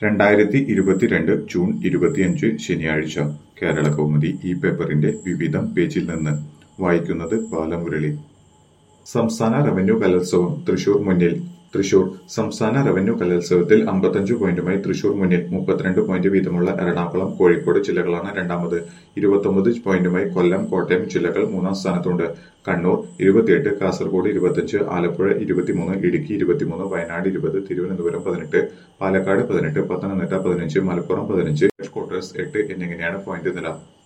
രണ്ടായിരത്തി ഇരുപത്തിരണ്ട് ജൂൺ ഇരുപത്തിയഞ്ച് ശനിയാഴ്ച കേരളകൗമുദി ഈ പേപ്പറിന്റെ വിവിധം പേജിൽ നിന്ന് വായിക്കുന്നത് ബാലമുരളി സംസ്ഥാന റവന്യൂ കലോത്സവം തൃശൂർ മുന്നിൽ തൃശൂർ സംസ്ഥാന റവന്യൂ കലോത്സവത്തിൽ അമ്പത്തഞ്ച് പോയിന്റുമായി തൃശൂർ മുന്നിൽ മുപ്പത്തിരണ്ട് പോയിന്റ് വീതമുള്ള എറണാകുളം കോഴിക്കോട് ജില്ലകളാണ് രണ്ടാമത് ഇരുപത്തൊമ്പത് പോയിന്റുമായി കൊല്ലം കോട്ടയം ജില്ലകൾ മൂന്നാം സ്ഥാനത്തുണ്ട് കണ്ണൂർ ഇരുപത്തിയെട്ട് കാസർഗോഡ് ഇരുപത്തിയഞ്ച് ആലപ്പുഴ ഇരുപത്തിമൂന്ന് ഇടുക്കി ഇരുപത്തിമൂന്ന് വയനാട് ഇരുപത് തിരുവനന്തപുരം പതിനെട്ട് പാലക്കാട് പതിനെട്ട് പത്തനംതിട്ട പതിനഞ്ച് മലപ്പുറം പതിനഞ്ച് ക്വാർട്ടേഴ്സ് എട്ട് എന്നിങ്ങനെയാണ് പോയിന്റ് നില